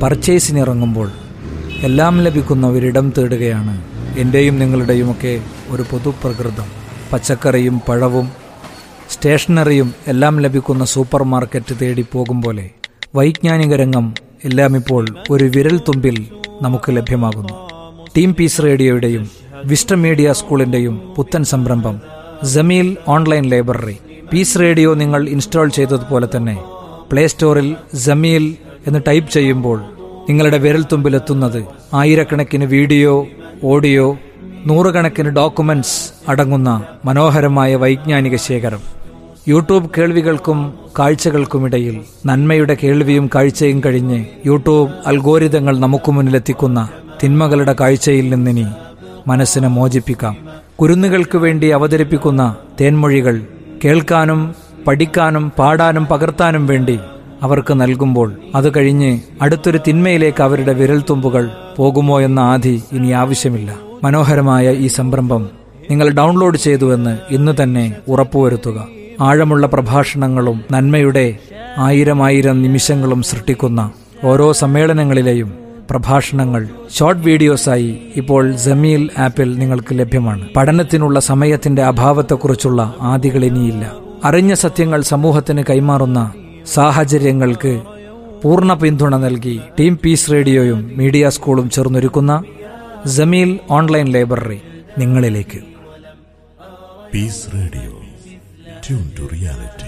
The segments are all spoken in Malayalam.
പർച്ചേസിനിറങ്ങുമ്പോൾ എല്ലാം ലഭിക്കുന്ന ഒരിടം തേടുകയാണ് എൻ്റെയും നിങ്ങളുടെയുമൊക്കെ ഒരു പൊതുപ്രകൃതം പച്ചക്കറിയും പഴവും സ്റ്റേഷനറിയും എല്ലാം ലഭിക്കുന്ന സൂപ്പർ മാർക്കറ്റ് തേടി പോകും പോലെ വൈജ്ഞാനിക രംഗം എല്ലാം ഇപ്പോൾ ഒരു വിരൽ തുമ്പിൽ നമുക്ക് ലഭ്യമാകുന്നു ടീം പീസ് റേഡിയോയുടെയും വിസ്റ്റ മീഡിയ സ്കൂളിന്റെയും പുത്തൻ സംരംഭം Jameel online library peace radio നിങ്ങൾ ഇൻസ്റ്റാൾ ചെയ്തതുപോലെ തന്നെ പ്ലേ സ്റ്റോറിൽ ജമീൽ എന്ന് ടൈപ്പ് ചെയ്യുമ്പോൾ നിങ്ങളുടെ വിരൽത്തുമ്പിലെത്തുന്നത് ആയിരക്കണക്കിന് വീഡിയോ ഓഡിയോ നൂറുകണക്കിന് ഡോക്യുമെന്റ്സ് അടങ്ങുന്ന മനോഹരമായ വൈജ്ഞാനിക ശേഖരം യൂട്യൂബ് കേൾവികൾക്കും കാഴ്ചകൾക്കുമിടയിൽ നന്മയുടെ കേൾവിയും കാഴ്ചയും കഴിഞ്ഞ് യൂട്യൂബ് അൽഗോരിതങ്ങൾ നമുക്ക് മുന്നിലെത്തിക്കുന്ന തിന്മകളുടെ കാഴ്ചയിൽ നിന്നിനി മനസ്സിനെ മോചിപ്പിക്കാം കുരുന്നുകൾക്ക് വേണ്ടി അവതരിപ്പിക്കുന്ന തേൻമൊഴികൾ കേൾക്കാനും പഠിക്കാനും പാടാനും പകർത്താനും വേണ്ടി അവർക്ക് നൽകുമ്പോൾ അത് കഴിഞ്ഞ് അടുത്തൊരു തിന്മയിലേക്ക് അവരുടെ വിരൽത്തുമ്പുകൾ പോകുമോ എന്ന ആധി ഇനി ആവശ്യമില്ല മനോഹരമായ ഈ സംരംഭം നിങ്ങൾ ഡൗൺലോഡ് ചെയ്തുവെന്ന് ഇന്ന് തന്നെ ഉറപ്പുവരുത്തുക ആഴമുള്ള പ്രഭാഷണങ്ങളും നന്മയുടെ ആയിരം ആയിരം നിമിഷങ്ങളും സൃഷ്ടിക്കുന്ന ഓരോ സമ്മേളനങ്ങളിലെയും പ്രഭാഷണങ്ങൾ ഷോർട്ട് വീഡിയോസായി ഇപ്പോൾ ജമീൽ ആപ്പിൽ നിങ്ങൾക്ക് ലഭ്യമാണ് പഠനത്തിനുള്ള സമയത്തിന്റെ അഭാവത്തെക്കുറിച്ചുള്ള ആദികൾ ഇനിയില്ല അറിഞ്ഞ സത്യങ്ങൾ സമൂഹത്തിന് കൈമാറുന്ന സാഹചര്യങ്ങൾക്ക് പൂർണ്ണ പിന്തുണ നൽകി ടീം പീസ് റേഡിയോയും മീഡിയ സ്കൂളും ചേർന്നൊരുക്കുന്ന ജമീൽ ഓൺലൈൻ ലൈബ്രറി നിങ്ങളിലേക്ക് peace radio tune to reality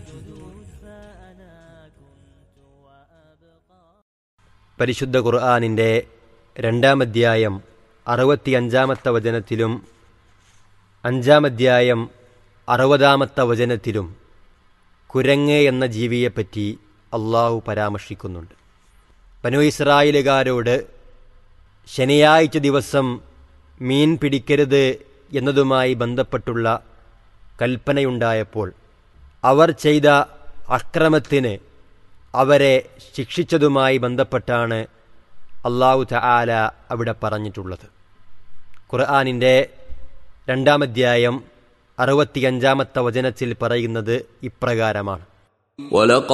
പരിശുദ്ധ ഖുർആാനിൻ്റെ രണ്ടാം അധ്യായം അറുപത്തിയഞ്ചാമത്തെ വചനത്തിലും അഞ്ചാം അധ്യായം അറുപതാമത്തെ വചനത്തിലും കുരങ്ങ് എന്ന ജീവിയെപ്പറ്റി അള്ളാഹു പരാമർശിക്കുന്നുണ്ട് ബനു ഇസ്രായേലുകാരോട് ശനിയാഴ്ച ദിവസം മീൻ പിടിക്കരുത് എന്നതുമായി ബന്ധപ്പെട്ടുള്ള കൽപ്പനയുണ്ടായപ്പോൾ അവർ ചെയ്ത അക്രമത്തിന് അവരെ ശിക്ഷിച്ചതുമായി ബന്ധപ്പെട്ടാണ് അള്ളാഹു തആല അവിടെ പറഞ്ഞിട്ടുള്ളത് ഖുർആാനിൻ്റെ രണ്ടാമധ്യായം അറുപത്തിയഞ്ചാമത്തെ വചനത്തിൽ പറയുന്നത് ഇപ്രകാരമാണ് ولقد